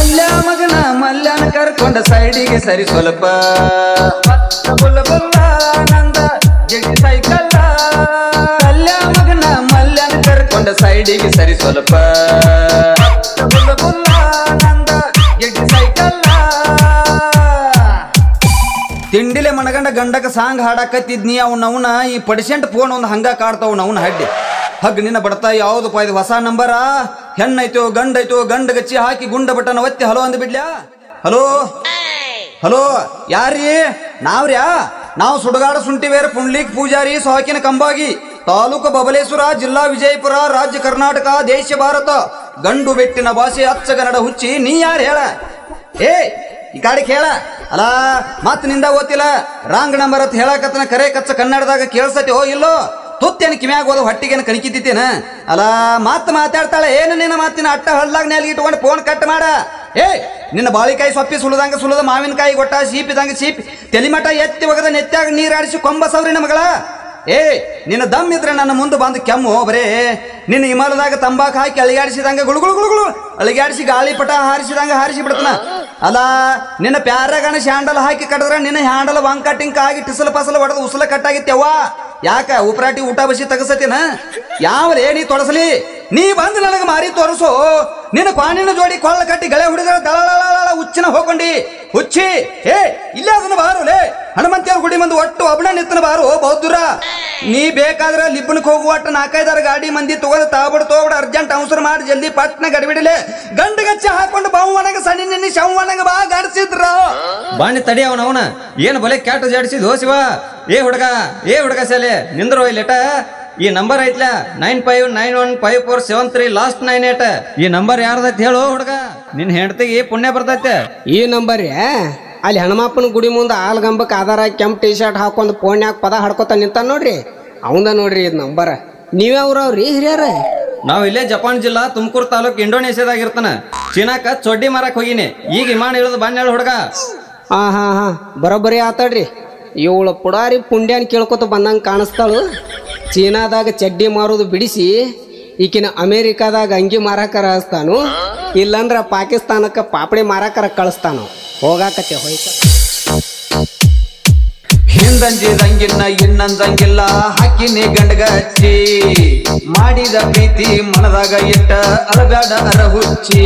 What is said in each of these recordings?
ಮಲ್ಯ ಮಗನ ಮಲ್ಯನ ಕರ್ಕೊಂಡ ಸೈಡಿಗೆ ಸರಿ ಸ್ವಲ್ಪ ಮತ್ತ ಬುಲ್ಲ ಬುಲ್ಲ ನಂದ ಗೆಡ್ಡಿ ಸೈಕಲ್ಲ ಮಲ್ಯ ಮಗನ ಮಲ್ಯನ ಕರ್ಕೊಂಡ ಸೈಡಿಗೆ ಸರಿ ಸ್ವಲ್ಪ ಮತ್ತ ಬುಲ್ಲ ಬುಲ್ಲ ನಂದ ಗೆಡ್ಡಿ ಸೈಕಲ್ಲ ತಿಂಡಿಲೆ ಮನಗಂಡ ಗಂಡಕ ಸಾಂಗ್ ಹಾಡಾಕತ್ತಿದ್ನಿ ಅವ್ನ ಅವನ ಈ ಪಡಿಸೆಂಟ್ ಫೋನ್ ಒಂದು ಹಂಗ ಕಾಡ್ತಾವ್ ಅವನ ಹಡ್ಡಿ ಹಗ್ ನಿನ್ನ ಬಡತಾ ಯಾವ್ದಪ್ಪ ಇದು ಹೊಸ ನಂಬರ ಹೆಣ್ಣೈತೋ ಗಂಡೈತೋ ಗಂಡ ಗಚ್ಚಿ ಹಾಕಿ ಗುಂಡ ಬಟನ್ ಒತ್ತಿ ಹಲೋ ಅಂದ್ ಬಿಡ್ಲ್ಯಾ ಹಲೋ ಹಲೋ ಯಾರೀ ನಾವ್ರ್ಯಾ ನಾವು ಸುಡಗಾಡ ಸುಂಟಿವೇರ ಪುಂಡ್ಲಿಕ್ ಪೂಜಾರಿ ಸೋಕಿನ ಕಂಬಾಗಿ ತಾಲೂಕು ಬಬಲೇಶ್ವರ ಜಿಲ್ಲಾ ವಿಜಯಪುರ ರಾಜ್ಯ ಕರ್ನಾಟಕ ದೇಶ ಭಾರತ ಗಂಡು ಬೆಟ್ಟಿನ ಭಾಷೆ ಅಚ್ಚಗನ್ನಡ ಹುಚ್ಚಿ ನೀ ಯಾರು ಹೇಳ ಏ ಈ ಕಾಡಿಗೆ ಹೇಳ ಅಲ್ಲ ಮತ್ ನಿಂದ ಓದ್ತಿಲ್ಲ ರಾಂಗ್ ನಂಬರ್ ಅಂತ ಹೇಳಕತ್ತನ ಕರೆ ಕಚ್ಚ ಕನ್ನಡದಾಗ ಕೇಳ್ಸತಿ ಓ ಇಲ್ಲೋ ತುತ್ತೇನು ಕಿಮ್ಯಾಗ ಓದು ಹೊಟ್ಟಿಗೇನು ಕಣಿಕಿದ್ದೇನ ಅಲ್ಲ ಮಾತ್ ಮಾತಾಡ್ತಾಳೆ ಏನು ನಿನ್ನ ಮಾತಿನ ಅಟ್ಟ ಹಳ್ಳಾಗ ನೆಲ್ಗೆ ಇಟ್ಕೊಂಡು ಫೋನ್ ಕಟ್ ಮಾಡ ಏ ನಿನ್ನ ಬಾಳಿಕಾಯಿ ಸೊಪ್ಪಿ ಸುಳದಂಗ ಸುಳದ ಮಾವಿನಕಾಯಿ ಗೊಟ್ಟ ಸೀಪಿದಂಗ ಸೀಪಿ ತೆಲಿಮಠ ಎತ್ತಿ ಒಗದ ನೆತ್ಯಾಗ ನೀರಾಡಿಸಿ ಕೊಂಬ ಸವ್ರಿ ನಮಗಳ ಏ ನಿನ್ನ ದಮ್ ಇದ್ರೆ ನನ್ನ ಮುಂದೆ ಬಂದು ಕೆಮ್ಮು ಬರೇ ನಿನ್ನ ಹಿಮಾಲದಾಗ ತಂಬಾಕು ಹಾಕಿ ಅಳಿಗಾಡಿಸಿದಂಗ ಗುಳು ಗುಳು ಗುಳು ಗುಳು ಅಳಿಗಾಡಿಸಿ ಗಾಳಿಪಟ ಹಾರಿಸಿದಂಗ ಹಾರಿಸಿ ಬಿಡ್ತಾನ ಅಲ್ಲ ನಿನ್ನ ಪ್ಯಾರಗಣ ಹ್ಯಾಂಡಲ್ ಹಾಕಿ ಕಟ್ಟಿದ್ರೆ ನಿನ್ನ ಹ್ಯಾಂಡಲ್ ವಾಂಗ್ ಕಟ್ಟಿಂಗ್ ಆಗಿ ಟಿಸಲ್ ಪಸಲ್ ಹೊಡೆದು ಉಸಲ ಕಟ್ಟಾಗಿತ್ತೆವ್ವ ಯಾಕ ಉಪರಾಟಿ ಊಟ ಬಸಿ ತಗಸತಿನ ಯಾವಲೇ ನೀ ತೊಡಸಲಿ ನೀ ಬಂದು ನನಗೆ ಮಾರಿ ತೋರಿಸು ನಿನ್ನ ಕ್ವಾಣಿನ ಜೋಡಿ ಕೊಳ್ಳ ಕಟ್ಟಿ ಗಳೆ ಹುಡಿದ ದಳದಳ ಹುಚ್ಚಿನ ಹೋಕೊಂಡಿ ಹುಚ್ಚಿ ಏ ಇಲ್ಲೇ ಅದನ್ನ ಬಾರುಲೇ ಹನುಮಂತಿಯವ್ರ ಗುಡಿ ಮಂದಿ ಒಟ್ಟು ಒಬ್ಬನ ನಿತ್ತನ ಬಾರು ಬೌದ್ಧರ ನೀ ಬೇಕಾದ್ರೆ ಲಿಬ್ಬನಕ್ಕೆ ಹೋಗುವ ಒಟ್ಟು ನಾಲ್ಕೈದಾರು ಗಾಡಿ ಮಂದಿ ತಗೋದ ತಾಬಡ್ ತೋಬಡ ಅರ್ಜೆಂಟ್ ಅವಸರ ಮಾಡಿ ಜಲ್ದಿ ಪಟ್ನ ಗಡಿಬಿಡಲೆ ಗಂಡಗಚ್ಚ ಹಾಕೊಂಡು ಬಾವನಗ ಸಣ್ಣ ನಿನ್ನಿ ಶವನಗ ಬಾ ಗಡಿಸಿದ್ರ ಬಾಣಿ ತಡಿ ಅವನ ಅವನ ಏನು ಬಲೆ ಕ್ಯಾಟ್ ಜಾಡಿಸಿದ್ವು ಶಿವ ಏ ಹುಡುಗ ಏ ಹುಡುಗ ಶಾಲೆ ನಿಂದ್ರು ಇಲ್ಲೇಟ ಈ ನಂಬರ್ ಐತ್ಲ nine five nine one five four seven three last nine eight ಈ ನಂಬರ್ ಯಾರ್ದೈತಿ ಹೇಳು ಹುಡುಗ ನಿನ್ ಹೆಂಡತಿಗೆ ಪುಣ್ಯ ಬರ್ತೈತೆ ಈ ನಂಬರ್ ಅಲ್ಲಿ ಹನುಮಪ್ಪನ ಗುಡಿ ಮುಂದೆ ಆಲ್ಗಂಬಕ್ಕೆ ಆಧಾರ ಕೆಂಪ್ ಟಿ ಶರ್ಟ್ ಹಾಕೊಂಡು ಫೋನ್ಯಾಗ ಪದ ಹಾಡ್ಕೊತ ನಿಂತ ನೋಡ್ರಿ ಅವಂದ ನೋಡ್ರಿ ಇದು ನಂಬರ್ ನೀವ್ಯಾವ್ರವ್ರಿ ಹಿರಿಯರ ನಾವ್ ಇಲ್ಲೇ ಜಪಾನ್ ಜಿಲ್ಲಾ ತುಮಕೂರು ತಾಲೂಕ್ ಇಂಡೋನೇಷ್ಯಾದಾಗ ಇರ್ತಾನ ಚೀನಾಕ ಚೊಡ್ಡಿ ಮಾರಕ್ ಹೋಗಿನಿ ಈಗ ವಿಮಾನ ಇಳಿದು ಬಾನ್ಯಾಳ ಹುಡುಗ ಹಾ ಹಾ ಹಾ ಬರೋಬ್ಬರಿ ಆತಾಡ್ರಿ ಇವಳು ಪುಡಾರಿ ಪುಂಡ್ಯಾನ್ ಕೇಳ್ಕೊತ ಬಂದಂಗೆ ಕಾಣಿಸ್ತಾಳು ಚೀನಾದಾಗ ಚಡ್ಡಿ ಮಾರೋದು ಬಿಡಿಸಿ ಈಕಿನ ಅಮೇರಿಕಾದಾಗ ಅಂಗಿ ಮಾರಾಕರ ಹಸ್ತಾನು ಇಲ್ಲಂದ್ರ ಪಾಕಿಸ್ತಾನಕ್ಕೆ ಪಾಪಡಿ ಮಾರಾಕರ ಕಳಿಸ್ತಾನು ಹೋಗಾಕತ್ತೆ ಹೋಯ್ತ ಹಿಂದಂಜಿದಂಗಿನ್ನ ಇನ್ನಂದಂಗಿಲ್ಲ ಹಾಕಿನಿ ಗಂಡಗಚ್ಚಿ ಮಾಡಿದ ಪ್ರೀತಿ ಮನದಾಗ ಇಟ್ಟ ಅರಬ್ಯಾಡ ಅರ ಹುಚ್ಚಿ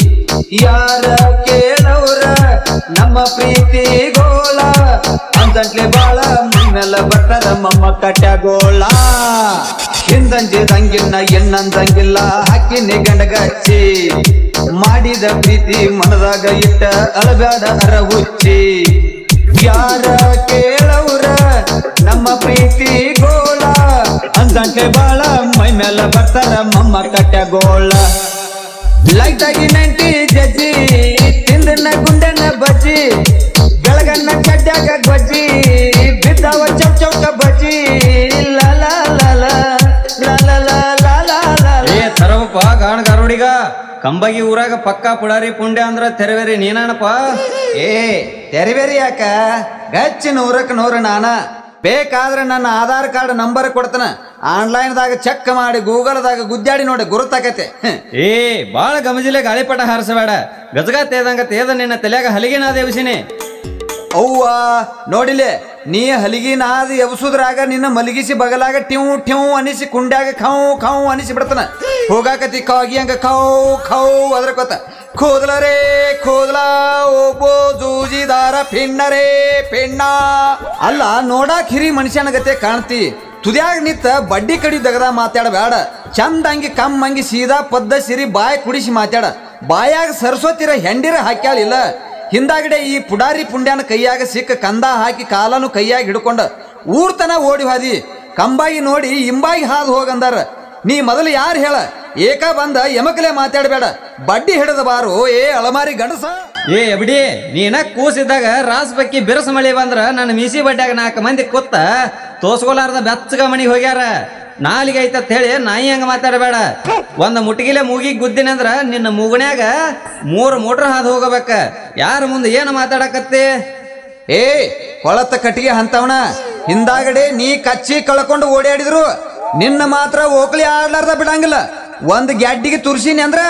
ಯಾರ ಕೇಳವ್ರ ನಮ್ಮ ಪ್ರೀತಿ ಗೋಳ ಅಂತಂಟ್ಲೆ ಬಾಳ ಮುನ್ನೆಲ್ಲ ಬರ್ತಾರ ಮಮ್ಮ ಕಟ್ಯಾಗೋಳ ಹಿಂದಂಜಿದಂಗಿನ್ನ ಇನ್ನಂದಂಗಿಲ್ಲ ಹಾಕಿನಿ ಗಂಡಗಚ್ಚಿ ಮಾಡಿದ ಪ್ರೀತಿ ಮನದಾಗ ಇಟ್ಟ ಅಳಬ್ಯಾಡ ಅರ ಹುಚ್ಚಿ ಯಾರ ಕೇಳವ್ರ ನಮ್ಮ ಪ್ರೀತಿ ಗೋಳ ಅಂದಂಟೆ ಬಾಳ ಮೈ ಮೇಲೆ ಬರ್ತಾರ ಮಮ್ಮ ಕಟ್ಟ ಗೋಳ ಲೈಟ್ ಆಗಿ ನಂಟಿ ಜಜ್ಜಿ ತಿಂದನ ಗುಂಡನ ಬಜ್ಜಿ ಬೆಳಗನ್ನ ಚಡ್ಡಾಗ ಗೊಜ್ಜಿ ಬಿದ್ದಾವ ಚೌ ಚೌಕ ಬಜ್ಜಿ ಲ ಲ ಲ ಲ ಲ ಲ ಲ ಲ ಲ ಲ ಲ. ಏ ತರವಪ್ಪ ಗಾಣ ಗಾರುಡಿಗ ಕಂಬಗಿ ಊರಾಗ ಪಕ್ಕಾ ಪುಡಾರಿ ಪುಂಡ್ಯ ಅಂದ್ರ ತೆರವೇರಿ ನೀನಾನಪ್ಪ ಏ ತೆರಿಬೇರಿ ಯಾಕ ಗಚ್ಚಿ ನೂರಕ್ಕೆ ನೂರು ನಾನ ಬೇಕಾದ್ರೆ ನನ್ನ ಆಧಾರ್ ಕಾರ್ಡ್ ನಂಬರ್ ಕೊಡ್ತಾನ ಆನ್ಲೈನ್ದಾಗ ಚೆಕ್ ಮಾಡಿ ಗೂಗಲ್ದಾಗ ಗುದ್ದಾಡಿ ನೋಡಿ ಗುರುತಾಕತೆ ಏ ಬಾಳ ಗಮಜಿಲೆ ಗಾಳಿಪಟ ಹಾರಿಸಬೇಡ ಗಜಗ ತೇದಂಗ ತೇದ ನಿನ್ನ ತಲೆಯಾಗ ಹಲಿಗಿನ ದೇವಸಿನಿ ಅವ್ವ ನೋಡಿಲೆ ನೀ ಹಲಿಗಿ ನಾದ ಎಬ್ಸುದ್ರಾಗ ನಿನ್ನ ಮಲಗಿಸಿ ಬಗಲಾಗ ಟಿವ್ ಟಿವ್ ಅನಿಸಿ ಕುಂಡ್ಯಾಗ ಖೌ ಖೌ ಅನಿಸಿ ಬಿಡ್ತಾನ ಹೋಗಾಕತಿ ಕಾಗಿ ಹಂಗ ಖೌ ಖೌ ಅದ್ರ ಕೊತ್ತ ಕೂದಲ ರೇ ಕೂದಲ ಓಬೋ ಜೂಜಿದಾರ ಪಿಣ್ಣ ರೇ ಪಿಣ್ಣ ಅಲ್ಲ ನೋಡಾಕ್ ಹಿರಿ ಮನುಷ್ಯನ ಗತೆ ಕಾಣ್ತಿ ತುದ್ಯಾಗ ನಿತ್ತ ಬಡ್ಡಿ ಕಡಿ ದಗದ ಮಾತಾಡಬೇಡ ಚಂದಂಗಿ ಕಮ್ಮಂಗಿ ಸೀದಾ ಪದ್ದ ಸಿರಿ ಬಾಯಿ ಕುಡಿಸಿ ಮಾತಾಡ ಬಾಯಾಗ ಸರಸ್ವತಿರ ಹೆಂಡಿರ ಹಾಕ್ಯಾಳಿಲ್ಲ ಹಿಂದಾಗಡೆ ಈ ಪುಡಾರಿ ಪುಂಡ್ಯಾನ ಕೈಯಾಗ ಸಿಕ್ಕ ಕಂದ ಹಾಕಿ ಕಾಲನು ಕೈಯಾಗ ಹಿಡ್ಕೊಂಡ ಊರ್ತನ ಓಡಿ ಹಾದಿ ಕಂಬಾಗಿ ನೋಡಿ ಇಂಬಾಗಿ ಹಾದು ಹೋಗಂದಾರ ನೀ ಮೊದಲು ಯಾರು ಹೇಳ ಏಕ ಬಂದ ಎಮಕಲೆ ಮಾತಾಡಬೇಡ ಬಡ್ಡಿ ಹಿಡಿದ ಬಾರು ಏ ಅಳಮಾರಿ ಗಂಡಸ ಏ ಬಿಡಿ ನೀನ ಕೂಸಿದ್ದಾಗ ರಾಸ್ ಬಕ್ಕಿ ಬಿರಸ ಮಳಿ ಬಂದ್ರ ನನ್ನ ಮೀಸಿ ಬಡ್ಡ್ಯಾಗ ನಾಲ್ಕು ಮಂದಿ ಕೂತ ತೋಸ್ಕೊಲಾರ್ದ ಬೆಚ್ಚಗ ಮನಿಗೆ ಹೋಗ್ಯಾರ ನಾಲಿಗೆ ಐತತ್ ಹೇಳಿ ನಾಯಿ ಹಂಗ ಮಾತಾಡಬೇಡ ಒಂದ್ ಮುಟ್ಗಿಲೆ ಮೂಗಿಗೆ ಗುದ್ದಿನಂದ್ರ ನಿನ್ನ ಮೂಗನ್ಯಾಗ ಮೂರು ಮೋಟ್ರ್ ಹಾದು ಹೋಗಬೇಕ ಯಾರ ಮುಂದೆ ಏನು ಮಾತಾಡಕತ್ತಿ ಏ ಕೊಳತ ಕಟ್ಟಿಗೆ ಅಂತವನ ಹಿಂದಾಗಡೆ ನೀ ಕಚ್ಚಿ ಕಳ್ಕೊಂಡು ಓಡಾಡಿದ್ರು ನಿನ್ನ ಮಾತ್ರ ಓಕ್ಲಿ ಆಡ್ಲಾರ್ದ ಬಿಡಂಗಿಲ್ಲ ಒಂದ್ ಗ್ಯಾಡ್ಡಿಗೆ ತುರ್ಸಿನಿ ಅಂದ್ರ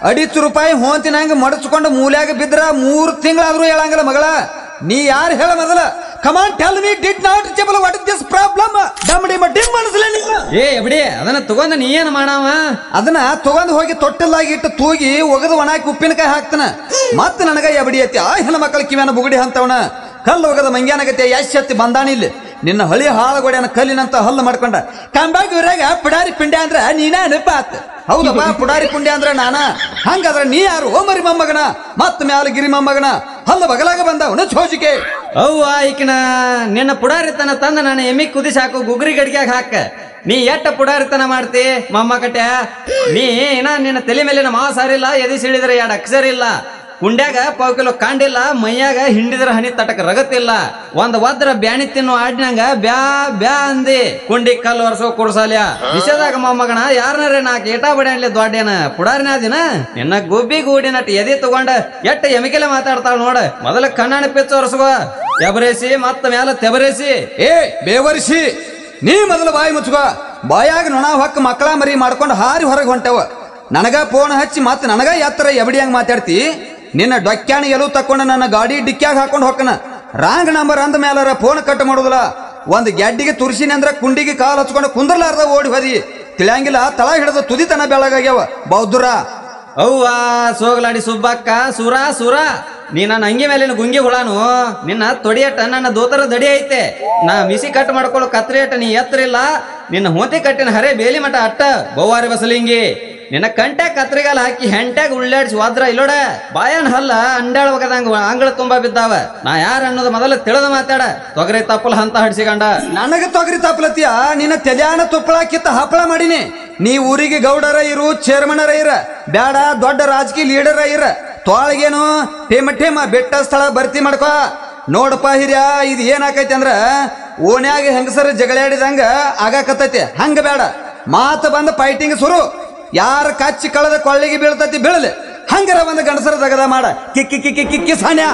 ಅಡಿತ್ತು ರೂಪಾಯಿ ಹೋಂತಿನಂಗ ಮಡಚ್ಕೊಂಡು ಮೂಲ್ಯಾಗ ಬಿದ್ರ ಮೂರ್ ತಿಂಗಳಾದ್ರೂ ಹೇಳಂಗಿಲ್ಲ ಮಗಳ ನೀ ಯಾರು ಹೇಳ ಮೊದಲ come on tell me did not reachable what is this problem ಡಮ್ ಡಿಮ್ ಡಿಮ್ ಅನ್ಸಲ ನಿನ್ನ ಏ ಬಿಡಿ ಅದನ್ನ ತಗೊಂಡ ನೀ ಏನ್ ಮಾಡಾವ ಅದನ್ನ ತಗೊಂಡ್ ಹೋಗಿ ತೊಟ್ಟಲ್ಲಾಗಿ ಇಟ್ಟು ತೂಗಿ ಒಗದು ಒಣಾಕಿ ಉಪ್ಪಿನಕಾಯಿ ಹಾಕ್ತಾನ ಮತ್ತ ನನಗ ಎಬಡಿ ಐತಿ ಆ ಹೆಣ್ಣು ಮಕ್ಕಳ ಕಿವಿಯನ್ನ ಬುಗುಡಿ ಅಂತವನ ಕಲ್ಲು ಒಗದ ಮಂಗ್ಯಾನಗತ್ತೆ ಎಷ್ಟ್ ಎತ್ತಿ ಬಂದಾನ ಇಲ್ಲಿ ನಿನ್ನ ಹಳಿ ಹಾಳಗೊಡೆಯನ್ನ ಕಲ್ಲಿನಂತ ಹಲ್ಲು ಮಾಡ್ಕೊಂಡ ಕಂಬಾಗ ಇವ್ರಾಗ ಪುಡಾರಿ ಪಿಂಡೆ ಅಂದ್ರ ನೀನ ನೆಪ ಆತ್ ಹೌದಪ್ಪ ಪುಡಾರಿ ಪುಂಡೆ ಅಂದ್ರ ನಾನ ಹಂಗಾದ್ರ ನೀ ಯಾರು ಓ ಮರಿ ಮೊಮ್ಮಗನ ಮತ್ತ ಮ್ಯಾಲ ಗಿರಿ ಮೊಮ್ಮಗನ ಹಲ್ಲು ಬಗಲಾಗ ಬಂದವನ ಚೋಜಿಕೆ ಅವ್ವ ಈಕಿನ ನಿನ್ನ ಪುಡಾರಿತನ ತಂದ ನಾನು ಎಮ್ಮಿ ಕುದಿಸಿ ಹಾಕು ಗುಗ್ರಿ ಗಡಿಗ್ಯಾಗ ಹಾಕ ನೀ ಎಟ್ಟ ಪುಡಾರಿತನ ಮಾಡ್ತಿ ಮಮ್ಮ ಕಟ್ಯ ನೀ ಇನ್ನ ನಿನ್ನ ತಲೆ ಮೇಲಿನ ಮಾವ ಸಾರಿಲ್ಲ ಎದಿ ಸಿಡಿದ್ರೆ ಎರಡು ಅಕ್ಷರ ಇಲ್ಲ ಕುಂಡ್ಯಾಗ ಪಾವ್ ಕಿಲೋ ಕಾಂಡಿಲ್ಲ ಮೈಯಾಗ ಹಿಂಡಿದ್ರ ಹನಿ ತಟಕ ರಗತ್ತಿಲ್ಲ ಒಂದ್ ಒದ್ರ ಬ್ಯಾಣಿ ತಿನ್ನು ಆಡ್ನಂಗ ಬ್ಯಾ ಬ್ಯಾ ಅಂದಿ ಕುಂಡಿ ಕಲ್ಲು ವರ್ಷೋ ಕುಡ್ಸಾಲ್ಯ ವಿಷಯದಾಗ ಮೊಮ್ಮಗನ ಯಾರನಾರ ನಾಕ್ ಏಟಾ ಬಡ್ಯಾನ್ಲಿ ದೊಡ್ಡೇನ ಪುಡಾರಿನ ದಿನ ನಿನ್ನ ಗುಬ್ಬಿ ಗೂಡಿನಟ್ ಎದಿ ತಗೊಂಡ ಎಟ್ಟ ಎಮಿಕೆಲೆ ಮಾತಾಡ್ತಾಳ ನೋಡ ಮೊದಲ ಕಣ್ಣಾಣ ಪಿಚ್ಚ ಒರ್ಸ್ಕೋ ತೆಬರೇಸಿ ಮತ್ತ ಮ್ಯಾಲ ತೆಬರೇಸಿ ಏ ಬೇವರಿಸಿ ನೀ ಮೊದಲು ಬಾಯಿ ಮುಚ್ಕೋ ಬಾಯಾಗ ನೊಣ ಹೊಕ್ಕ ಮಕ್ಕಳ ಮರಿ ಮಾಡ್ಕೊಂಡು ಹಾರಿ ಹೊರಗೆ ಹೊಂಟವ ನನಗ ಫೋನ್ ಹಚ್ಚಿ ಮತ್ತೆ ನನಗ ಎತ್ತರ ಎಬಡಿ ಹಂಗ ಮಾತಾಡ್ತಿ ನಿನ್ನ ಡೊಕ್ಕ್ಯಾಣ ಎಲ್ಲೂ ತಕೊಂಡು ನನ್ನ ಗಾಡಿ ಡಿಕ್ಕ್ಯಾಗ ಹಾಕೊಂಡು ಹೊಕ್ಕನ ರಾಂಗ್ ನಂಬರ್ ಅಂದ ಮೇಲಾರ ಫೋನ್ ಕಟ್ ಮಾಡುದಿಲ್ಲ ಒಂದ್ ಗೆಡ್ಡಿಗೆ ತುರ್ಸಿನಿ ಅಂದ್ರ ಕುಂಡಿಗೆ ಕಾಲ್ ಹಚ್ಕೊಂಡು ಕುಂದ್ರಲಾರ್ದ ಓಡಿ ಹೋದಿ ತಿಳಿಯಂಗಿಲ್ಲ ತಳ ಹಿಡಿದು ತುದಿತನ ಬೆಳಗಾಗ್ಯಾವ ಬೌದ್ಧರ ಅವ್ವ ಸೋಗಲಾಡಿ ಸುಬ್ಬಕ್ಕ ಸುರ ಸುರ ನೀ ನನ್ನ ಅಂಗಿ ಮೇಲಿನ ಗುಂಗಿ ಹುಳಾನು ನಿನ್ನ ತೊಡಿಯಟ ನನ್ನ ದೋತರ ದಡಿ ಐತೆ ನಾ ಮಿಸಿ ಕಟ್ ಮಾಡ್ಕೊಳ್ಳೋ ಕತ್ರಿ ಅಟ್ಟ ನೀ ಎತ್ತರಿಲ್ಲ ನಿನ್ನ ಹೋತಿ ಕಟ್ಟಿನ ಹರೆ ಬೇಲಿ ಮಠ ಅಟ್ಟ ಬೌವಾರಿ ಬಸಲಿಂಗಿ ನಿನ್ನ ಕಂಟ್ಯಾಗ ಕತ್ರಿಗಾಲ ಹಾಕಿ ಹೆಂಟ್ಯಾಗ ಉಳ್ಳಾಡ್ಸಿ ವಾದ್ರ ಇಲ್ಲೋಡ ಬಾಯನ್ ಹಲ್ಲ ಅಂಡಾಳ ಒಗದಂಗ ಅಂಗಳ ತುಂಬಾ ಬಿದ್ದಾವ ನಾ ಯಾರ ಅನ್ನೋದು ಮೊದಲು ತಿಳಿದ ಮಾತಾಡ ತೊಗರಿ ತಪ್ಪಲ ಹಂತ ಹಡ್ಸಿಕೊಂಡ ನನಗ ತೊಗರಿ ತಪ್ಪಲತಿಯ ನಿನ್ನ ತೆಲ್ಯಾನ ತುಪ್ಪಳ ಕಿತ್ತ ಹಪ್ಪಳ ಮಾಡೀನಿ ನೀ ಊರಿಗೆ ಗೌಡರ ಇರು ಚೇರ್ಮನರ ಇರ ಬ್ಯಾಡ ದೊಡ್ಡ ರಾಜಕೀಯ ಲೀಡರ ಇರ ತೋಳಗೇನು ಟೇಮ ಟೇಮ ಬೆಟ್ಟ ಸ್ಥಳ ಭರ್ತಿ ಮಾಡ್ಕೋ ನೋಡಪ್ಪ ಹಿರಿಯ ಇದು ಏನಾಕೈತಿ ಅಂದ್ರ ಓಣ್ಯಾಗ ಹೆಂಗಸರ ಜಗಳಾಡಿದಂಗ ಆಗಾಕತ್ತೈತಿ ಹಂಗ ಬೇಡ ಮಾತು ಬಂದ ಫೈಟಿಂಗ್ ಸುರು ಯಾರ ಕಚ್ಚಿ ಕಳೆದ ಕೊಳ್ಳಿಗೆ ಬೀಳ್ತೈತಿ ಬೀಳಲಿ ಹಂಗರ ಒಂದು ಗಂಡಸರ ದಗದ ಮಾಡ ಕಿಕ್ಕಿ ಕಿಕ್ಕಿ ಕಿಕ್ಕಿ ಸಾನ್ಯ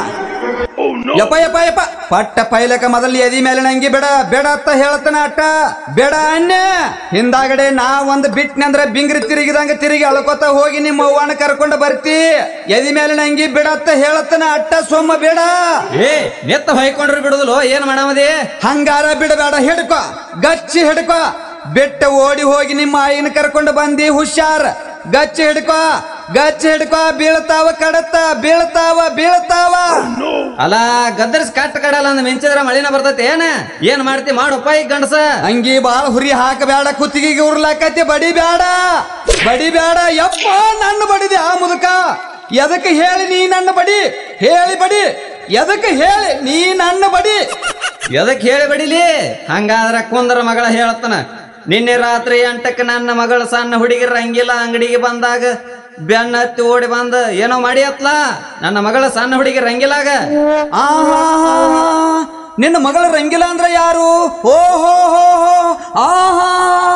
ಯಪ್ಪ ಯಪ್ಪ ಯಪ್ಪ ಪಟ್ಟ ಪೈಲಕ ಮೊದಲು ಎದಿ ಮೇಲೆ ನಂಗಿ ಬೇಡ ಬೇಡ ಅಂತ ಹೇಳ್ತಾನ ಅಟ್ಟ ಬೇಡ ಅನ್ಯ ಹಿಂದಾಗಡೆ ನಾ ಒಂದ್ ಬಿಟ್ನೆ ಅಂದ್ರ ಬಿಂಗ್ರಿ ತಿರುಗಿದಂಗ ತಿರುಗಿ ಅಳ್ಕೋತ ಹೋಗಿ ನಿಮ್ಮ ಅವ್ವನ ಕರ್ಕೊಂಡ ಬರ್ತಿ ಎದಿ ಮೇಲೆ ನಂಗಿ ಬೇಡ ಅಂತ ಹೇಳತ್ತನ ಅಟ್ಟ ಸೋಮ ಬೇಡ ಏ ನೆತ್ತ ಹೊಯ್ಕೊಂಡ್ರು ಬಿಡುದಿಲ್ಲ ಏನ್ ಮಾಡಾಮದಿ ಹಂಗಾರ ಬಿಡಬೇಡ ಹಿಡ್ಕೊ ಗಚ್ಚಿ ಹಿಡ್ಕೊ ಬೆಟ್ಟ ಓಡಿ ಹೋಗಿ ನಿಮ್ಮ ಆಯಿನ ಕರ್ಕೊಂಡು ಬಂದಿ ಹುಷಾರ್ ಗಚ್ಚಿ ಹಿಡ್ಕೊ ಗಚ್ಚಿ ಹಿಡ್ಕೊ ಬೀಳ್ತಾವ ಕಡತ್ತ ಬೀಳ್ತಾವ ಬೀಳ್ತಾವ ಅಲ್ಲ ಗದ್ದರ್ಸ್ ಕಟ್ ಕಡಲ್ಲ ಅಂದ್ ಮಿಂಚಿದ್ರ ಮಳಿನ ಬರ್ತೈತಿ ಏನ ಏನ್ ಮಾಡ್ತಿ ಮಾಡಪ್ಪ ಈ ಗಂಡಸ ಅಂಗಿ ಬಾಳ ಹುರಿ ಹಾಕಬೇಡ ಕುತ್ತಿಗೆಗೆ ಉರ್ಲಾಕತಿ ಬಡಿ ಬೇಡ ಬಡಿ ಬೇಡ ಯಪ್ಪ ನನ್ನ ಬಡಿದೆ ಆ ಮುದುಕ ಎದಕ್ಕೆ ಹೇಳಿ ನೀ ನನ್ನ ಬಡಿ ಹೇಳಿ ಬಡಿ ಎದಕ್ಕೆ ಹೇಳಿ ನೀ ನನ್ನ ಬಡಿ ಎದಕ್ ಹೇಳಿ ಬಡಿಲಿ ಹಂಗಾದ್ರ ಕುಂದರ ಮಗಳ ಹೇಳ್ತಾನ ನಿನ್ನೆ ರಾತ್ರಿ ಎಂಟಕ್ಕೆ ನನ್ನ ಮಗಳ ಸಣ್ಣ ಹುಡುಗಿ ರಂಗಿಲ್ಲ ಅಂಗಡಿಗೆ ಬಂದಾಗ ಬೆನ್ನ ಹತ್ತಿ ಓಡಿ ಬಂದ ಏನೋ ಮಾಡಿ ಅತ್ಲ ನನ್ನ ಮಗಳ ಸಣ್ಣ ಹುಡುಗಿ ರಂಗಿಲಾಗ ಆಹಾ ನಿನ್ನ ಮಗಳ ರಂಗಿಲ್ಲ ಅಂದ್ರೆ ಯಾರು ಓ ಹೋ ಹೋ ಹೋ ಆಹಾ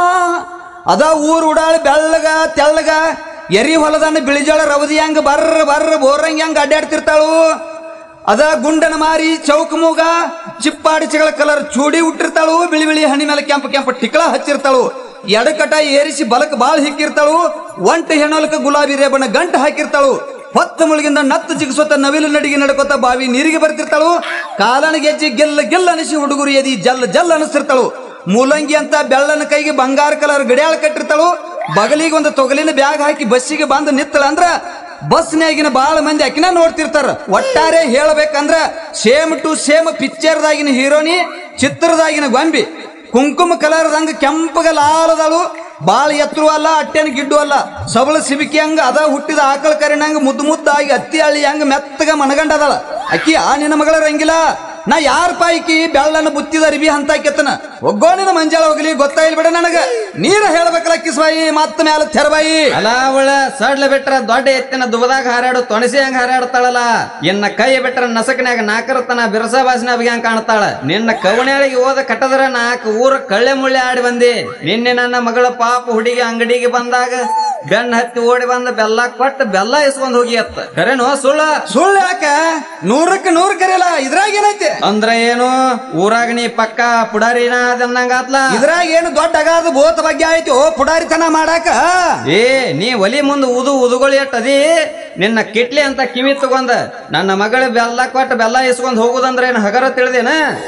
ಅದ ಊರ್ ಉಡಾಳಿ ಬೆಳ್ಳಗ ತೆಳ್ಳಗ ಎರಿ ಹೊಲದನ್ನ ಬಿಳಿಜೋಳ ರವದಿ ಹಂಗ ಬರ್ರ ಬರ್ರ ಬೋರಂಗಿ ಹಂಗ ಅಡ್ಡಾಡ್ತಿರ್ತಾಳು ಅದ ಗುಂಡನ ಮಾರಿ ಚೌಕ ಮೂಗ ಚಿಪ್ಪಾಡಿಸಿಗಳ ಕಲರ್ ಚೂಡಿ ಹುಟ್ಟಿರ್ತಾಳು ಬಿಳಿ ಬಿಳಿ ಹಣಿ ಮೇಲೆ ಕೆಂಪು ಕೆಂಪು ಟಿಕಳ ಹಚ್ಚಿರ್ತಾಳು ಎಡಕಟ ಏರಿಸಿ ಬಲಕ್ ಬಾಳ್ ಹಿಕ್ಕಿರ್ತಾಳು ಒಂಟ ಹೆಣ್ಣೊಲಕ ಗುಲಾಬಿ ರೇಬಣ್ಣ ಗಂಟ ಹಾಕಿರ್ತಾಳು ಹೊತ್ತ ಮುಳುಗಿಂದ ನತ್ತು ಜಿಗಿಸೋತ ನವಿಲು ನಡಿಗೆ ನಡ್ಕೋತ ಬಾವಿ ನೀರಿಗೆ ಬರ್ತಿರ್ತಾಳು ಕಾಲನ ಗೆಜ್ಜಿ ಗೆಲ್ಲ ಗೆಲ್ಲ ಅನಿಸಿ ಹುಡುಗರು ಎದಿ ಜಲ್ ಜಲ್ ಅನಿಸ್ತಿರ್ತಾಳು ಮೂಲಂಗಿ ಅಂತ ಬೆಳ್ಳನ ಕೈಗೆ ಬಂಗಾರ ಕಲರ್ ಗಡಿಯಾಳ ಕಟ್ಟಿರ್ತಾಳು ಬಗಲಿಗೆ ಒಂದು ತೊಗಲಿನ ಬ್ಯಾಗ್ ಹಾಕಿ ಬಸ್ಸಿಗೆ ಬಂದು ನಿತ್ತಳ ಅಂದ್ರ ಬಸ್ನ್ಯಾಗಿನ ಬಾಳ ಮಂದಿ ಆಕಿನ ನೋಡ್ತಿರ್ತಾರ ಒಟ್ಟಾರೆ ಹೇಳ್ಬೇಕಂದ್ರ ಸೇಮ್ ಟು ಸೇಮ್ ಪಿಕ್ಚರ್ದಾಗಿನ ಹೀರೋನಿ ಚಿತ್ರದಾಗಿನ ಗೊಂಬಿ ಕುಂಕುಮ ಕಲರ್ದಂಗ ಕೆಂಪಗ ಲಾಲದಳು ಬಾಳ ಎತ್ತರು ಅಲ್ಲ ಅಟ್ಟೆನ ಗಿಡ್ಡು ಅಲ್ಲ ಸಬಳ ಸಿಬಿಕಿ ಹಂಗ ಅದ ಹುಟ್ಟಿದ ಆಕಳ ಕರಿನಂಗ ಮುದ್ದು ಮುದ್ದಾಗಿ ಅತ್ತಿ ಹಳ್ಳಿ ಹಂಗ ಮೆತ್ತಗ ಮನಗಂಡದಳ ಅಕ್ಕಿ ಆ ನಿನ್ನ ಮಗಳ ರಂಗಿಲ್ಲ ನಾ ಯಾರ ಪಾಯ್ಕಿ ಬೆಳ್ಳನ ಬುತ್ತಿದ ಅರಿಬಿ ಅಂತ ಕೆತ್ತನ ಒಗ್ಗೋಣಿನ ಮಂಜಾಳ ಹೋಗ್ಲಿ ಗೊತ್ತಾಯಿಲ್ ಬಿಡ ನನಗ ನೀರ ಹೇಳ್ಬೇಕಲ್ಲ ಕಿಸ್ವಾಯಿ ಮತ್ತ ಮ್ಯಾಲ ತೆರಬಾಯಿ ಅಲ್ಲ ಅವಳ ಸಡ್ಲ ಬಿಟ್ರ ದೊಡ್ಡ ಎತ್ತಿನ ದುಬದಾಗ ಹಾರಾಡು ತೊಣಸಿ ಹಂಗ ಹಾರಾಡ್ತಾಳಲ್ಲ ಇನ್ನ ಕೈ ಬಿಟ್ರ ನಸಕನ್ಯಾಗ ನಾಕರತನ ಬಿರಸ ಬಾಸಿನ ಹಂಗ ಕಾಣ್ತಾಳ ನಿನ್ನ ಕವಣೆಳಿಗೆ ಹೋದ ಕಟ್ಟದ್ರ ನಾಲ್ಕು ಊರ ಕಳ್ಳೆ ಮುಳ್ಳೆ ಆಡಿ ಬಂದಿ ನಿನ್ನೆ ನನ್ನ ಮಗಳ ಪಾಪ ಹುಡುಗಿ ಅಂಗಡಿಗೆ ಬಂದಾಗ ಬೆನ್ನ ಹತ್ತಿ ಓಡಿ ಬಂದ ಬೆಲ್ಲ ಕೊಟ್ಟು ಬೆಲ್ಲ ಇಸ್ಕೊಂಡ್ ಹೋಗಿ ಅತ್ತ ಕರೆನೋ ಸುಳ್ಳ ಸುಳ್ಳು ಯಾಕ ನೂರಕ್ಕೆ ನೂರು ಕರೆಯಲ್ಲ ಇದ್ರಾಗ ಏನೈತಿ ಅಂದ್ರ ಏನು ಊರಾಗ ನೀ ಪಕ್ಕ ಪುಡಾರಿನ ಅದನ್ನಂಗಾತ್ಲ ಇದ್ರಾಗ ಏನು ದೊಡ್ಡ ಅಗಾಧ ಬೋತ ಬಗ್ಗೆ ಆಯ್ತು ಪುಡಾರಿತನ ಮಾಡಾಕ ಏ ನೀ ಒಲಿ ಮುಂದ ಉದು ಉದುಗಳು ಎಟ್ ಅದಿ ನಿನ್ನ ಕಿಟ್ಲಿ ಅಂತ ಕಿವಿ ತಗೊಂಡ ನನ್ನ ಮಗಳ ಬೆಲ್ಲ ಕೊಟ್ಟು ಬೆಲ್ಲ ಇಸ್ಕೊಂಡ್ ಹೋಗುದಂದ್ರ ಏನ್ ಹಗರ ತಿಳಿದೇನ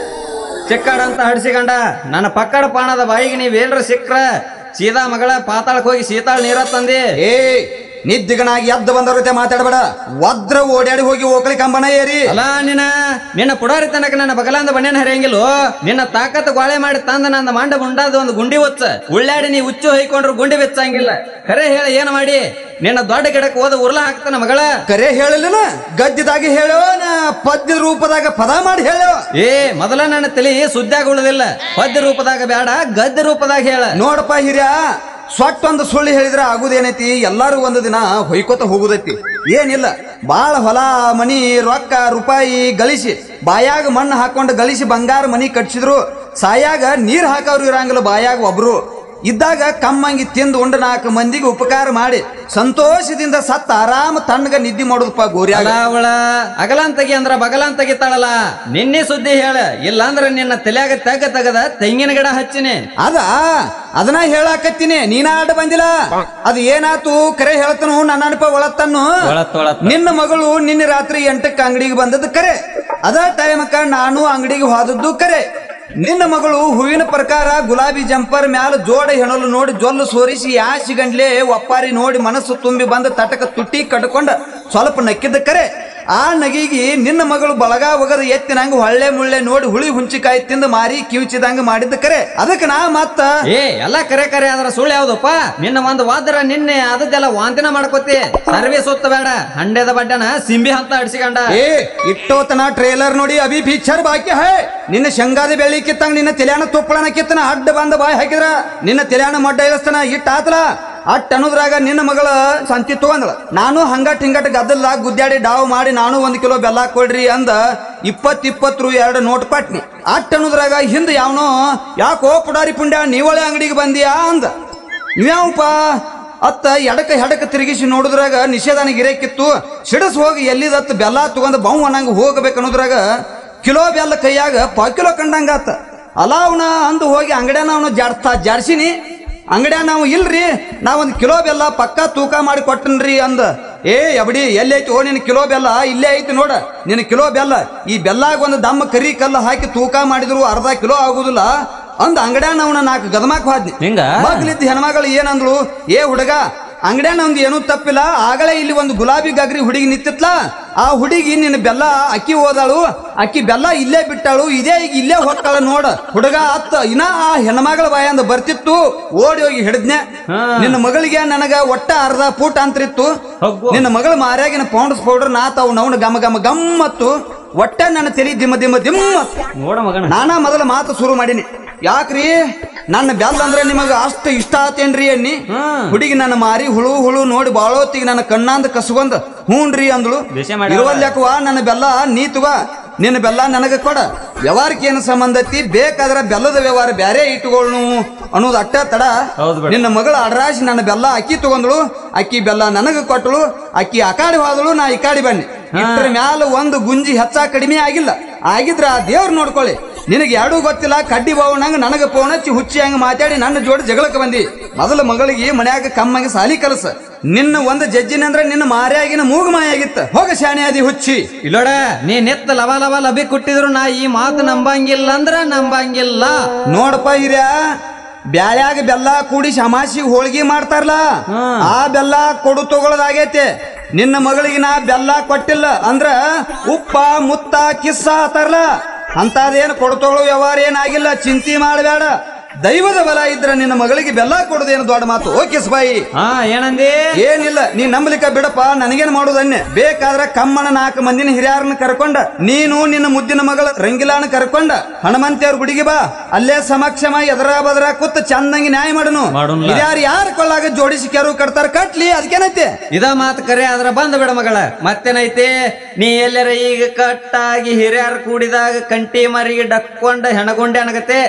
ಚಿಕ್ಕಡ ಅಂತ ಹಡ್ಸಿಕೊಂಡ ನನ್ನ ಪಕ್ಕಡ ಪಾಣದ ಬಾಯಿಗೆ ನೀವೇಲ್ರ ಸಿಕ್ರ ಸೀದಾ ಮಗಳ ಪಾತಾಳಕ್ ಹೋಗಿ ಸೀತಾಳ ನೀರ ತಂದಿ ಏ ನಿದ್ದಿಗನಾಗಿ ಎದ್ದು ಬಂದವ್ರ ಮಾತಾಡಬೇಡ ವದ್ರ ಓಡಾಡಿ ಹೋಗಿ ಓಕಳಿ ಕಂಬನ ಏರಿ ಅಲ್ಲ ನಿನ್ನ ನಿನ್ನ ಪುಡಾರಿ ತನಕ ನನ್ನ ಬಗಲಾಂದ ಬಣ್ಣನ ಹರಿಯಂಗಿಲ್ಲೋ ನಿನ್ನ ತಾಕತ್ ಗೋಳೆ ಮಾಡಿ ತಂದ ನನ್ನ ಮಂಡ ಮುಂಡಾದ ಒಂದು ಗುಂಡಿ ಒಚ್ಚ ಉಳ್ಳಾಡಿ ನೀ ಹುಚ್ಚು ಹೊಯ್ಕೊಂಡ್ರು ಗುಂಡಿ ಬೆಚ್ಚಂಗಿಲ್ಲ ಖರೆ ಹೇಳ ಏನ್ ಮಾಡಿ ನಿನ್ನ ದೊಡ್ಡ ಗಿಡಕ್ಕೆ ಹೋದ ಉರ್ಲ ಹಾಕ್ತಾನ ಮಗಳ ಕರೆ ಹೇಳಲಿಲ್ಲ ಗದ್ಯದಾಗ ಹೇಳೋ ನಾ ಪದ್ಯದ ರೂಪದಾಗ ಪದ ಮಾಡಿ ಹೇಳೋ ಏ ಮೊದಲ ನನ್ನ ತಲಿ ಸುದ್ದಾಗ ಉಳಿದಿಲ್ಲ ಪದ್ಯ ರೂಪದಾಗ ಬೇಡ ಗದ್ಯ ರೂಪದಾಗ ಹೇಳ ನೋಡಪ್ಪ ಹಿರಿಯ ಸೊಟ್ಟೊಂದು ಸುಳ್ಳು ಹೇಳಿದ್ರೆ ಆಗುದೇನೈತಿ ಎಲ್ಲಾರು ಒಂದು ದಿನ ಹೊಯ್ಕೋತ ಹೋಗುದೈತಿ ಏನಿಲ್ಲ ಬಾಳ ಹೊಲ ಮನಿ ರೊಕ್ಕ ರೂಪಾಯಿ ಗಳಿಸಿ ಬಾಯಾಗ ಮಣ್ಣು ಹಾಕೊಂಡು ಗಳಿಸಿ ಬಂಗಾರ ಮನಿ ಕಟ್ಸಿದ್ರು ಸಾಯಾಗ ನೀರ್ ಹಾಕವ್ರು ಇರಂಗಿಲ್ಲ ಬಾಯಾಗ ಒಬ್ರು ಇದ್ದಾಗ ಕಮ್ಮಂಗಿ ತಿಂದು ಉಂಡ ನಾಲ್ಕು ಮಂದಿಗೆ ಉಪಕಾರ ಮಾಡಿ ಸಂತೋಷದಿಂದ ಸತ್ತ ಆರಾಮ ತಣ್ಣಗ ನಿದ್ದೆ ಮಾಡೋದಪ್ಪ ಗೋರ್ಯಾಗ ಅಲ ಅವಳ ಅಗಲಾಂತಗಿ ಅಂದ್ರ ಬಗಲಾಂತಗಿ ತಾಳಲ್ಲ ನಿನ್ನೆ ಸುದ್ದಿ ಹೇಳ ಇಲ್ಲಾಂದ್ರ ನಿನ್ನ ತಲೆಯಾಗ ತೆಗ ತೆಗದ ತೆಂಗಿನ ಗಿಡ ಹಚ್ಚಿನಿ ಅದ ಅದನ್ನ ಹೇಳಾಕತ್ತೀನಿ ನೀನ ಆಡ ಬಂದಿಲ್ಲ ಅದು ಏನಾತು ಕರೆ ಹೇಳ್ತನು ನನ್ನ ಅನಪ ಒಳತ್ತನ್ನು ಒಳತ್ ಒಳತ್. ನಿನ್ನ ಮಗಳು ನಿನ್ನೆ ರಾತ್ರಿ ಎಂಟಕ್ಕೆ ಅಂಗಡಿಗೆ ಬಂದದ್ದು ಕರೆ ಅದ ಟೈಮಕ್ಕ ನಾನು ಅಂಗಡಿಗೆ ಹೋದದ್ದು ಕರೆ ನಿನ್ನ ಮಗಳು ಹೂವಿನ ಪ್ರಕಾರ ಗುಲಾಬಿ ಜಂಪರ್ ಮ್ಯಾಲ ಜೋಡ ಹೆಣಲು ನೋಡಿ ಜೊಲ್ಲು ಸೋರಿಸಿ ಯಾಸಿ ಗಂಡ್ಲೆ ಒಪ್ಪಾರಿ ನೋಡಿ ಮನಸ್ಸು ತುಂಬಿ ಬಂದ ತಟಕ ತುಟ್ಟಿ ಕಟ್ಕೊಂಡ ಸ್ವಲ್ಪ ನಕ್ಕಿದ್ದ ಕರೆ ಆ ನಗಿಗೆ ನಿನ್ನ ಮಗಳು ಬಳಗ ಒಗದ ಎತ್ತಿನಂಗ ಹೊಳ್ಳೆ ಮುಳ್ಳೆ ನೋಡಿ ಹುಳಿ ಹುಂಚಿಕಾಯಿ ತಿಂದು ಮಾರಿ ಕಿವಿಚಿದಂಗ ಮಾಡಿದ್ದ ಕರೆ ಅದಕ್ಕೆ ನಾ ಮತ್ತ ಏ ಎಲ್ಲ ಕರೆ ಕರೆ ಆದ್ರ ಸುಳ್ಳು ಯಾವ್ದಪ್ಪ ನಿನ್ನ ಒಂದು ವಾದ್ರ ನಿನ್ನೆ ಅದದ್ದೆಲ್ಲ ವಾಂತಿನ ಮಾಡ್ಕೋತಿ ಸರ್ವಿಸ್ ಹೊತ್ತ ಬೇಡ ಹಂಡೆದ ಬಡ್ಡನ ಸಿಂಬಿ ಅಂತ ಅಡ್ಸಿಕೊಂಡ ಏ ಇಟ್ಟೋತನ ಟ್ರೇಲರ್ ನೋಡಿ ಅಭಿ ಪಿಕ್ಚರ್ ಬಾಕಿ ಹೈ ನಿನ್ನ ಶಂಗಾದ ಬೆಳಿ ಕಿತ್ತಂಗ ನಿನ್ನ ತೆಲ್ಯಾಣ ತುಪ್ಪಳನ ಕಿತ್ತನ ಅಡ್ಡ ಬಂದ ಬಾಯಿ ಹಾಕಿದ್ರ ನಿನ್ನ ತೆಲ್ಯಾಣ ಮಡ್ಡ ಇಳಿಸ್ತಾನ ಇಟ್ಟ ಆತಲ ಅಟ್ ಅನ್ನೋದ್ರಾಗ ನಿನ್ನ ಮಗಳ ಸಂತಿ ತಗೊಂದಳ ನಾನು ಹಂಗಟ್ ಹಿಂಗಟ್ ಗದ್ದಲ್ದಾಗ ಗುದ್ದಾಡಿ ಡಾವ್ ಮಾಡಿ ನಾನು ಒಂದ್ ಕಿಲೋ ಬೆಲ್ಲ ಕೊಡ್ರಿ ಅಂದ ಇಪ್ಪತ್ ಇಪ್ಪತ್ತು ರು ಎರಡು ನೋಟ್ ಪಟ್ನಿ ಅಟ್ ಅನ್ನೋದ್ರಾಗ ಹಿಂದ ಯಾವನೋ ಯಾಕೋ ಪುಡಾರಿ ಪುಂಡ್ಯ ನೀವಳೆ ಅಂಗಡಿಗೆ ಬಂದಿಯಾ ಅಂದ ಇವ್ಯಾವಪ್ಪ ಅತ್ತ ಎಡಕ ಹೆಡಕ ತಿರುಗಿಸಿ ನೋಡಿದ್ರಾಗ ನಿಷೇಧನ ಗಿರೇಕಿತ್ತು ಸಿಡಸ್ ಹೋಗಿ ಎಲ್ಲಿದತ್ತ ಬೆಲ್ಲ ತಗೊಂಡ್ ಬೌ ಅನ್ನಂಗ ಹೋಗ್ಬೇಕು ಅನ್ನೋದ್ರಾಗ ಕಿಲೋ ಬೆಲ್ಲ ಕೈಯಾಗ ಪಾ ಕಿಲೋ ಕಂಡಂಗಾತ ಅಲ್ಲ ಅವನ ಅಂದು ಹೋಗಿ ಅಂಗಡ್ಯಾನ ಅವನು ಜಾಡ್ತಾ ಜಾಡ್ಸಿನಿ ಅಂಗಡ್ಯಾನ ನಾವು ಇಲ್ರಿ ನಾ ಒಂದ್ ಕಿಲೋ ಬೆಲ್ಲ ಪಕ್ಕಾ ತೂಕ ಮಾಡಿ ಕೊಟ್ಟನ್ರಿ ಅಂದ ಏ ಅಬಡಿ ಎಲ್ಲಿ ಐತಿ ಓ ನಿನ್ ಕಿಲೋ ಬೆಲ್ಲ ಇಲ್ಲೇ ಐತಿ ನೋಡ ನಿನ್ ಕಿಲೋ ಬೆಲ್ಲ ಈ ಬೆಲ್ಲಾಗ ಒಂದು ದಮ್ಮ ಕರಿ ಕಲ್ಲ ಹಾಕಿ ತೂಕ ಮಾಡಿದ್ರು ಅರ್ಧ ಕಿಲೋ ಆಗುದಿಲ್ಲ ಅಂದ ಅಂಗಡ್ಯಾನ ಅವನ ನಾಲ್ಕು ಗದಮಾಕ್ ಹೋದ್ನಿ ಹಿಂಗ? ಮಗ್ಲಿದ್ದ ಹೆಣ್ಮಗಳು ಏನಂದ್ಳು ಏ ಹುಡುಗ ಅಂಗಡ್ಯಾನ ಒಂದು ಏನೂ ತಪ್ಪಿಲ್ಲ ಆಗಲೇ ಇಲ್ಲಿ ಒಂದು ಗುಲಾಬಿ ಗಗ್ರಿ ಹುಡುಗಿ ನಿಂತಿತ್ಲ ಆ ಹುಡುಗಿ ನಿನ್ನ ಬೆಲ್ಲ ಅಕ್ಕಿ ಹೋದಾಳು ಅಕ್ಕಿ ಬೆಲ್ಲ ಇಲ್ಲೇ ಬಿಟ್ಟಾಳು ಇದೇ ಈಗ ಇಲ್ಲೇ ಹೊಕ್ಕಾಳ ನೋಡ ಹುಡುಗ ಅತ್ತ ಇನ್ನ ಆ ಹೆಣ್ಮಗಳ ಬಾಯಂದ ಬರ್ತಿತ್ತು ಓಡಿ ಹೋಗಿ ಹಿಡಿದ್ನೆ ಹಾ. ನಿನ್ನ ಮಗಳಿಗೆ ನನಗ ಒಟ್ಟ ಅರ್ಧ ಫೂಟ್ ಅಂತ್ರಿತ್ತು ಹಗ್ಗು. ನಿನ್ನ ಮಗಳ ಮಾರ್ಯಾಗಿನ ಪೌಂಡ್ಸ್ ಪೌಡರ್ ನಾತಾವ್ ನವನ ಗಮ ಗಮ ಗಮ್ಮತ್ತು ಒಟ್ಟ ನನ್ನ ತಲಿ ದಿಮ್ಮ ದಿಮ್ಮ ದಿಮ್ಮ ನೋಡ ಮಗನ ನಾನಾ ಮೊದಲ ಮಾತು ಶುರು ಮಾಡೀನಿ ಯಾಕ್ರಿ ನನ್ನ ಬೆಲ್ಲ ಅಂದ್ರೆ ನಿಮಗ ಅಷ್ಟು ಇಷ್ಟ ಆತೇನ್ರಿ ಅನ್ನಿ ಹ್ಮ್. ಹುಡುಗಿ ನನ್ನ ಮಾರಿ ಹುಳು ಹುಳು ನೋಡಿ ಬಾಳೋತ್ತಿಗೆ ನನ್ನ ಕಣ್ಣಾಂದ ಕಸ್ಕೊಂಡ್ ಹೂನ್ರಿ ಅಂದಳು ಬೇಷೆ ಮಾಡ್ಯಾಳ. ಇರುವಲ್ಯಾಕವ ನನ್ನ ಬೆಲ್ಲ ನೀತುವ ನಿನ್ನ ಬೆಲ್ಲ ನನಗ ಕೊಡ ವ್ಯವಹಾರಕ್ಕೆ ಏನು ಸಂಬಂಧ ಐತಿ ಬೇಕಾದ್ರೆ ಬೆಲ್ಲದ ವ್ಯವಹಾರ ಬ್ಯಾರೆ ಇಟ್ಟುಕೊಳ್ಳು ಅನ್ನೋದು ಅಟ್ಟ ತಡ ಹೌದು ಬಿಡು. ನಿನ್ನ ಮಗಳ ಅಡ್ರಾಶಿ ನನ್ನ ಬೆಲ್ಲ ಅಕ್ಕಿ ತಗೊಂದಳು ಅಕ್ಕಿ ಬೆಲ್ಲ ನನಗ ಕೊಟ್ಟಳು ಅಕ್ಕಿ ಆ ಕಾಡಿ ಹೋದಳು ನಾ ಈ ಕಾಡಿ ಬನ್ನಿ ಇದ್ರ ಮ್ಯಾಲ ಒಂದು ಗುಂಜಿ ಹೆಚ್ಚ ಕಡಿಮೆ ಆಗಿಲ್ಲ ಆಗಿದ್ರ ಆ ದೇವ್ರು ನೋಡ್ಕೊಳ್ಳಿ ನಿನಗೆ ಎರಡೂ ಗೊತ್ತಿಲ್ಲ ಕಡ್ಡಿ ಬಾವಣಂಗ ನನಗ ಫೋನ್ ಹಚ್ಚಿ ಹುಚ್ಚಿ ಹಂಗ ಮಾತಾಡಿ ನನ್ನ ಜೋಡಿ ಜಗಳಕ್ಕೆ ಬಂದಿ ಮೊದಲ ಮಗಳಿಗೆ ಮನ್ಯಾಗ ಕಮ್ಮಂಗೆ ಸಾಲಿ ಕಲಸ ನಿನ್ನ ಒಂದು ಜಜ್ಜಿನಂದ್ರ ನಿನ್ನ ಮಾರ್ಯಾಗಿನ ಮೂಗು ಮಾಯಾಗಿತ್ತ ಹೋಗ ಶಾಣೆ ಆದಿ ಹುಚ್ಚಿ ಇಲ್ಲೋಡ ನೀ ನೆತ್ತ ಲವ ಲವ ಲಬಿ ಕೊಟ್ಟಿದ್ರು ನಾ ಈ ಮಾತು ನಂಬಂಗಿಲ್ಲ ಅಂದ್ರ ನಂಬಂಗಿಲ್ಲ ನೋಡಪ್ಪ ಹಿರಿಯ ಬ್ಯಾಳ್ಯಾಗ ಬೆಲ್ಲ ಕೂಡಿಸಿ ಅಮಾಸಿಗೆ ಹೋಳ್ಗಿ ಮಾಡ್ತಾರಲ್ಲ ಹ್ಮ್. ಆ ಬೆಲ್ಲ ಕೊಡು ತಗೊಳ್ಳೋದಾಗೈತೆ ನಿನ್ನ ಮಗಳಿಗೆ ನಾ ಬೆಲ್ಲ ಕೊಟ್ಟಿಲ್ಲ ಅಂದ್ರ ಉಪ್ಪ ಮುತ್ತ ಕಿಸ್ಸ ಆತಾರಲ್ಲ ಅಂತದೇನು ಕೊಡು ತಗೊಳ್ಳೋ ವ್ಯವಹಾರ ಏನಾಗಿಲ್ಲ ಚಿಂತೆ ಮಾಡಬೇಡ ದೈವದ ಬಲ ಇದ್ರ ನಿನ್ನ ಮಗಳಿಗೆ ಬೆಲ್ಲ ಕೊಡೋದೇನು ದೊಡ್ಡ ಮಾತು ಓ ಕಿಸ್ಬಾಯಿ ಹಾ ಏನಂದಿ ಏನಿಲ್ಲ ನೀ ನಂಬಲಿಕ್ಕ ಬಿಡಪ್ಪ ನನಗೇನ್ ಮಾಡೋದನ್ನೆ ಬೇಕಾದ್ರ ಕಮ್ಮನ ನಾಲ್ಕು ಮಂದಿನ ಹಿರಿಯರನ್ನ ಕರ್ಕೊಂಡ ನೀನು ನಿನ್ನ ಮುದ್ದಿನ ಮಗಳ ರಂಗಿಲಾನ ಕರ್ಕೊಂಡ ಹನುಮಂತಿಯವ್ರ ಗುಡಿಗೆ ಬಾ ಅಲ್ಲೇ ಸಮಕ್ಷಮ ಎದರ ಬದರ ಕೂತ್ ಚಂದಂಗಿ ನ್ಯಾಯ ಮಾಡನು ಮಾಡೋಣ್ಲ. ಹಿರಿಯರು ಯಾರ ಕೊಳ್ಳಾಗ ಜೋಡಿಸಿ ಕೆರು ಕಟ್ತಾರ ಕಟ್ಲಿ ಅದಕ್ಕೇನೈತೆ ಇದ ಮಾತು ಕರೆ ಆದ್ರ ಬಂದ ಬಿಡ ಮಗಳ ಮತ್ತೇನೈತಿ ನೀ ಎಲ್ಲರ ಈಗ ಕಟ್ಟಾಗಿ ಹಿರಿಯರ್ ಕೂಡಿದಾಗ ಕಂಟಿ ಮರಿಗೆ ಡಕ್ಕೊಂಡ ಹೆಣಗೊಂಡೆ ಅನಗತ್ತೆ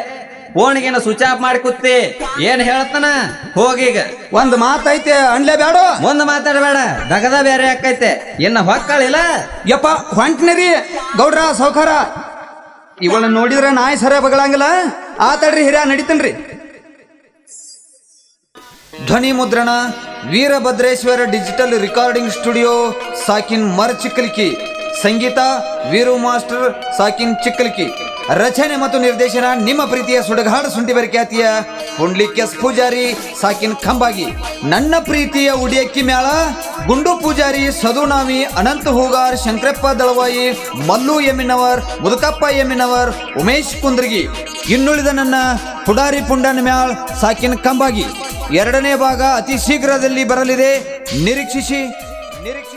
ಫೋನ್ಗೇನ ಸ್ವಿಚ್ ಆಫ್ ಮಾಡಿ ಕೂತಿ ಏನ್ ಹೇಳ್ತಾನ ಹೋಗೀಗ ಒಂದ್ ಮಾತೈತೆ ಅನ್ಲೇ ಬ್ಯಾಡೋ ಮುಂದೆ ಮಾತಾಡಬೇಡ ದಗದ ಬೇರೆ ಆಕೈತೆ ಇನ್ನ ಹೊಕ್ಕಳಿಲ್ಲ ಯಪ್ಪ ಹೊಂಟ್ನರಿ ಗೌಡ್ರ ಸೌಖಾರ ಇವಳನ್ನ ನೋಡಿದ್ರ ನಾಯಿ ಸರ ಬಗಳಂಗಿಲ್ಲ ಆತಡ್ರಿ ಹಿರಿಯ ನಡಿತನ್ರಿ ಧ್ವನಿ ಮುದ್ರಣ ವೀರಭದ್ರೇಶ್ವರ ಡಿಜಿಟಲ್ ರೆಕಾರ್ಡಿಂಗ್ ಸ್ಟುಡಿಯೋ ಸಾಕಿನ್ ಮರ್ ಚಿಕ್ಕಲ್ಕಿ ಸಂಗೀತ ವೀರು ಮಾಸ್ಟರ್ ಸಾಕಿನ್ ಚಿಕ್ಕಲ್ಕಿ ರಚನೆ ಮತ್ತು ನಿರ್ದೇಶನ ನಿಮ್ಮ ಪ್ರೀತಿಯ ಸುಡಗಾಡು ಸುಂಟಿಬರ ಖ್ಯಾತಿಯ ಪುಂಡ್ಲಿಕ್ ಎಸ್ ಪೂಜಾರಿ ಸಾಕಿನ್ ಖಂಬಾಗಿ ನನ್ನ ಪ್ರೀತಿಯ ಉಡಿಯಕ್ಕಿ ಮೇಳ ಗುಂಡು ಪೂಜಾರಿ ಸದುನಾಮಿ ಅನಂತ ಹೂಗಾರ್ ಶಂಕರಪ್ಪ ದಳವಾಯಿ ಮಲ್ಲು ಎಮ್ಮಿನವರ್ ಮುದುಕಪ್ಪ ಎಮ್ಮಿನವರ್ ಉಮೇಶ್ ಕುಂದ್ರಗಿ ಇನ್ನುಳಿದ ನನ್ನ ಪುಡಾರಿ ಪುಂಡನ ಮ್ಯಾಳ್ ಸಾಕಿನ್ ಕಂಬಾಗಿ ಎರಡನೇ ಭಾಗ ಅತಿ ಶೀಘ್ರದಲ್ಲಿ ಬರಲಿದೆ ನಿರೀಕ್ಷಿಸಿ ನಿರೀಕ್ಷಿಸಿ